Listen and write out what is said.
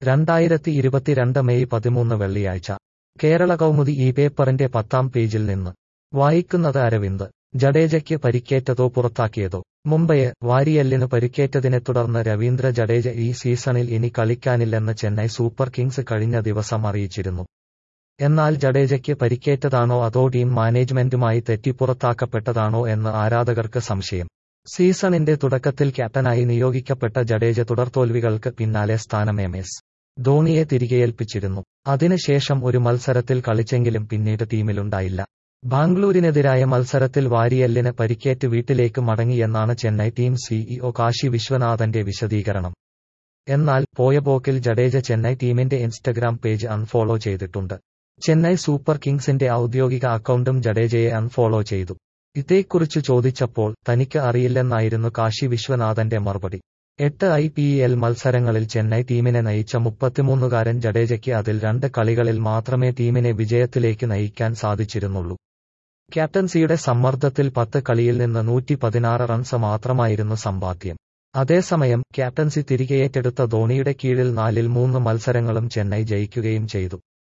രണ്ടായിരത്തി ഇരുപത്തിരണ്ട് മെയ് പതിമൂന്ന് വെള്ളിയാഴ്ച കേരള കൗമുദി ഈ പേപ്പറിന്റെ പത്താം പേജിൽ നിന്ന് വായിക്കുന്നത് അരവിന്ദ് ജഡേജയ്ക്ക് പരിക്കേറ്റതോ പുറത്താക്കിയതോ മുംബൈയെ വാരിയല്ലിന് പരിക്കേറ്റതിനെ തുടർന്ന് രവീന്ദ്ര ജഡേജ ഈ സീസണിൽ ഇനി കളിക്കാനില്ലെന്ന് ചെന്നൈ സൂപ്പർ കിങ്സ് കഴിഞ്ഞ ദിവസം അറിയിച്ചിരുന്നു എന്നാൽ ജഡേജയ്ക്ക് പരിക്കേറ്റതാണോ അതോ ടീം മാനേജ്മെന്റുമായി തെറ്റി പുറത്താക്കപ്പെട്ടതാണോ എന്ന് ആരാധകർക്ക് സംശയം സീസണിന്റെ തുടക്കത്തിൽ ക്യാപ്റ്റനായി നിയോഗിക്കപ്പെട്ട ജഡേജ തുടർതോൽവികൾക്ക് പിന്നാലെ സ്ഥാനം എം എസ് ധോണിയെ തിരികെയേൽപ്പിച്ചിരുന്നു അതിനുശേഷം ഒരു മത്സരത്തിൽ കളിച്ചെങ്കിലും പിന്നീട് ടീമിലുണ്ടായില്ല ബാംഗ്ലൂരിനെതിരായ മത്സരത്തിൽ വാരിയല്ലിന് പരിക്കേറ്റ് വീട്ടിലേക്ക് മടങ്ങിയെന്നാണ് ചെന്നൈ ടീം സിഇഒ കാശി വിശ്വനാഥന്റെ വിശദീകരണം എന്നാൽ പോയ പോക്കിൽ ജഡേജ ചെന്നൈ ടീമിന്റെ ഇൻസ്റ്റഗ്രാം പേജ് അൺഫോളോ ചെയ്തിട്ടുണ്ട് ചെന്നൈ സൂപ്പർ കിങ്സിന്റെ ഔദ്യോഗിക അക്കൗണ്ടും ജഡേജയെ അൺഫോളോ ചെയ്തു ഇതേക്കുറിച്ച് ചോദിച്ചപ്പോൾ തനിക്ക് അറിയില്ലെന്നായിരുന്നു കാശി വിശ്വനാഥന്റെ മറുപടി എട്ട് ഐ പി എൽ മത്സരങ്ങളിൽ ചെന്നൈ ടീമിനെ നയിച്ച മുപ്പത്തിമൂന്നുകാരൻ ജഡേജയ്ക്ക് അതിൽ രണ്ട് കളികളിൽ മാത്രമേ ടീമിനെ വിജയത്തിലേക്ക് നയിക്കാൻ സാധിച്ചിരുന്നുള്ളൂ ക്യാപ്റ്റൻസിയുടെ സമ്മർദ്ദത്തിൽ പത്ത് കളിയിൽ നിന്ന് നൂറ്റി പതിനാറ് റൺസ് മാത്രമായിരുന്നു സമ്പാദ്യം അതേസമയം ക്യാപ്റ്റൻസി തിരികെയേറ്റെടുത്ത ധോണിയുടെ കീഴിൽ നാലിൽ മൂന്ന് മത്സരങ്ങളും ചെന്നൈ ജയിക്കുകയും ചെയ്തു